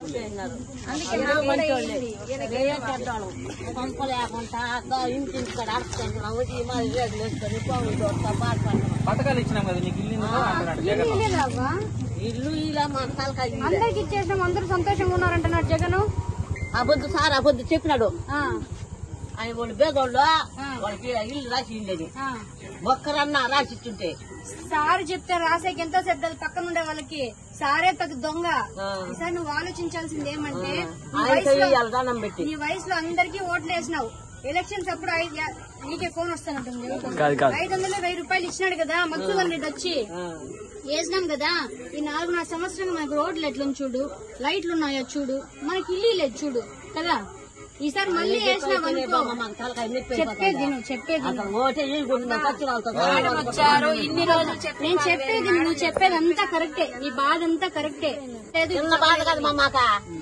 అందరూ మంచోళ్ళే. వేరే చెడ్డోళ్ళం. పంప లేకుండా అక్క ఇంటి ఇక్కడ అడుచుకుంటున్నాము ఈ మాది రేట్లు వేసుకొని పావులు దోస్తా బాధపడుతున్నాం పథకాలు ఇచ్చినాం కదా నీకు ఇల్లు ఎందుకు అంటున్నాడు జగన్ ఇల్లేదవ్వా? ఇల్లు ఇలా మా తలకాయ ఇల్లే. అందరికి ఇచ్చేసినాం అందరూ సంతోషంగా ఉన్నారంటున్నాడు జగన్ అబద్ధం సార్ అబద్ధం చెప్పినాడు ఆయన వాళ్ళు పేదోళ్ళు వాళ్ళకి ఇల్లు రాసి ఇల్లేని ఒక్కరన్నా రాసి ఇచ్చుంటే సార్ చెప్తే రాసేకి ఎంతో శ్రద్ధ పక్కన ఉండే వాళ్ళకి సారే పెద్ద దొంగ ఆ. ఈసారి నువ్వు ఆలోచించాల్సింది ఏమంటే నీ ఆయనతో వయసులో ఇయ్యాలి దానం పెట్టి నీ వయసులో అందరికి ఓట్లు వేసినావు ఎలక్షన్స్ అప్పుడు ఐదు యా- నీకే ఫోన్ వస్తానంటుంది ఐదు వందలు వెయ్యి రూపాయలు ఇచ్చినాడు కదా మధుసూదన్ రెడ్డి వచ్చి ఆ. వేసినాం కదా ఈ నాలుగున్నర సంవత్సరంగా మనకు రోడ్లు ఎట్లుంది చూడు లైట్లు ఉన్నాయో చూడు మనకి ఇల్లు లేదు చూడు కదా ఈసారి మళ్ళీ వేసినాం అనుకో మాకు తలకాయ నొప్పి చెప్పేది నువ్వు చెప్పేది అసలు ఓటే ఇల్లు కొట్టిన ఖర్చు వాళ్ళతో ఇన్ని రోజులు నేను చెప్పేది నువ్వు చెప్పేది అంతా కరెక్టే నీ బాధ అంతా కరెక్టే లేదు చిన్న బాధ కదా మా మాక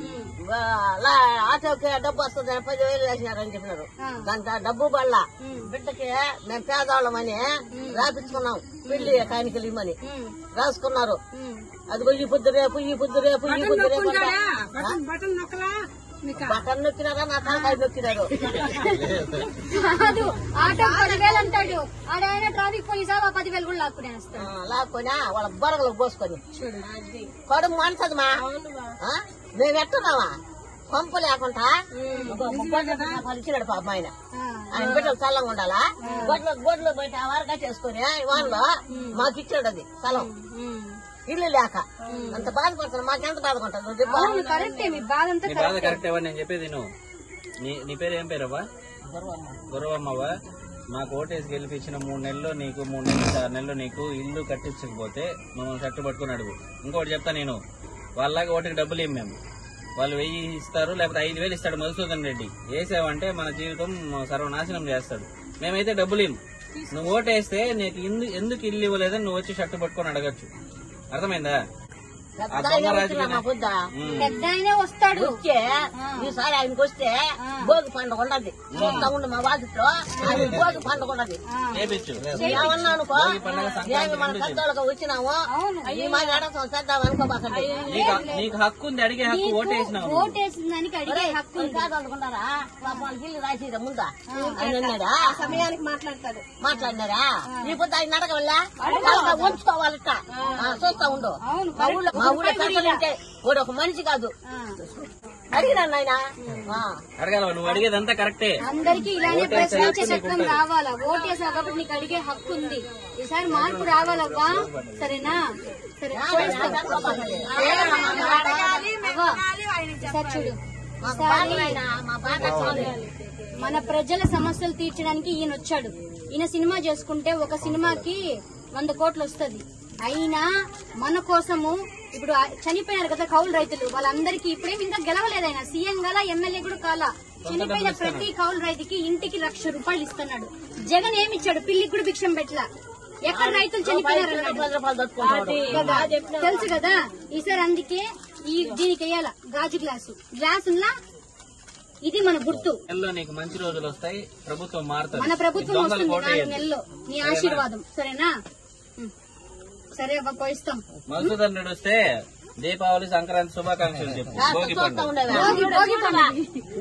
ఆటోకి డబ్బు వస్తుంది పది వేలు వేసినారని చెప్పినారు దాంట్లో డబ్బు బళ్ళ బిడ్డకి మేము పేదవాళ్ళమని రాపించుకున్నాం పెళ్లి కాయనికలు ఇమ్మని రాసుకున్నారు అదిగో ఈ పొద్దు రేపు ఈ పొద్దు రేపు ఈ పొద్దు రేపు అంట. బటన్ నొక్కినారా నా తలకాయ నొక్కినారు కాదు ఆటో పదివేలు అంటాడు ఆడ ట్రాఫిక్ పోలీస్ ఆ పదివేలు కూడా లాక్కునేస్తాడు ఆ, లాక్కొని వాళ్ళ బొరగలకు పోసుకొని కడుపు మనసది మా ఆ? మేము ఎట్టున్నావా పంపు లేకుండా ఇచ్చినాడు పాప ఆయన ఆయన బిడ్డలు చల్లంగా ఉండాలా గొడ్లు గొడ్లు బయట వరగా చేసుకుని వాన్లో మాకు ఇచ్చాడు అది స్థలం ఇల్లు లేక అంత బాధపడుతున్నాం మాకెంత బాధపడుతుంది నువ్వు చెప్పు అవును కరెక్టే మీ బాధ అంతా నీ బాధ కరెక్ట్ ఎవరు నేను చెప్పేది నువ్వు నీ నీ పేరు ఏం పేరవ్వా గురవమ్మవ్వా మాకు ఓటేసి గెలిపించిన మూడు నెలలు నీకు మూడు నెలలు ఆరు నెలలు నీకు ఇల్లు కట్టించకపోతే మనం షర్టు పట్టుకుని అడుగు ఇంకోటి చెప్తా నేను వాళ్ళలాగా ఓటుకి డబ్బులు ఏం మేము వాళ్ళు వెయ్యి ఇస్తారు లేకపోతే ఐదు వేలు ఇస్తాడు మధుసూదన్ రెడ్డి వేసావంటే మన జీవితం సర్వనాశనం చేస్తాడు మేమైతే డబ్బులు ఇవ్వం నువ్వు ఓటేస్తే నీకు ఎందు- ఎందుకు ఇల్లు ఇవ్వలేదని నువ్వు వచ్చి షర్టు పట్టుకొని అడగచ్చు అర్థమైందా ఆ పెద్ద దొంగ ఆయన రాజకీయ వచ్చినా మా బుద్ధ పెద్ద ఆయనే వస్తాడు వచ్చే ఈసారి ఆయనకి వస్తే భోగి పండుగ ఉండదు చూస్తా ఉండు మా వాకిట్లో ఆయన భోగి పండుగ ఉండదు చేపించు ఏమన్నా అనుకో భోగి పండుగ సంక్రాంతి ఏమి మన పెద్దోళ్ళకి వచ్చినాము ఈ మాది అడగం చేద్దాం అనుకోబాకండి నీకు నీకు హక్కు ఉంది అడిగే హక్కు ఓటేసినావు ఓటేసిన దానికి అడిగే హక్కు ఉంది. కాదు అనుకున్నారా పాప వాళ్ళకి ఇల్లు రాసిరా ముందా ఆయన అన్నాడా సమయానికి మాట్లాడతాడు మాట్లాడినారా ఈ పొద్దు ఆయన అడగవల్లా ఉంచుకోవాలట ఆ, చూస్తా ఉండు అవును మా ఊళ్ళో మా ఊళ్ళో పెద్దలుంటే వాడు ఒక మనిషి కాదు అడిగినా నాయన అడగాల నువ్వు అడిగేదంతా కరెక్టే అందరికి ఇలానే ప్రశ్నించే చట్టం రావాలా ఓటేసావు కాబట్టి నీకు అడిగే హక్కు ఉంది ఈసారి మార్పు రావాలవ్వా సరేనా సరే చేస్తాం. అవ్వా, ఈసారి చూడు ఈసారి మా బాధ చాలు. మన ప్రజల సమస్యలు తీర్చడానికి ఈయన వచ్చాడు ఈయన సినిమా చేసుకుంటే ఒక సినిమాకి వంద కోట్లు వస్తది అయినా మన కోసము ఇప్పుడు ఆ- చనిపోయినారు కదా కౌలు రైతులు వాళ్ళందరికీ ఇప్పుడేం ఇంకా గెలవలేదు ఆయన సీఎం గల ఎమ్మెల్యే కూడా కాలా చనిపోయిన ప్రతి కౌలు రైతుకి ఇంటికి లక్ష రూపాయలు ఇస్తున్నాడు జగన్ ఏమి ఇచ్చాడు పిల్లికి కూడా భిక్షం పెట్టలా ఎక్కడ రైతులు చనిపోయారు అన్నాడు. పది రూపాయలు దొరుకుతుంటాడు కదా తెలుసు కదా ఈసారి అందుకే ఈ దీనికి వేయాల గాజు గ్లాసు గ్లాసులా ఇది మన గుర్తు నెలలో నీకు మంచి రోజులు వస్తాయి ప్రభుత్వం మారుతుంది మన ప్రభుత్వం దొంగలు వస్తుంది నాలుగు కోటేయద్దు నెలల్లో నీ ఆశీర్వాదం సరేనా ఉం. సరే అవ్వ పోయిస్తాం మధుసూదన్ రెడ్డి వస్తే దీపావళి సంక్రాంతి శుభాకాంక్షలు చెప్పు భోగి చూస్తా పండుగ ఉండేవా భోగి భోగి పండుగ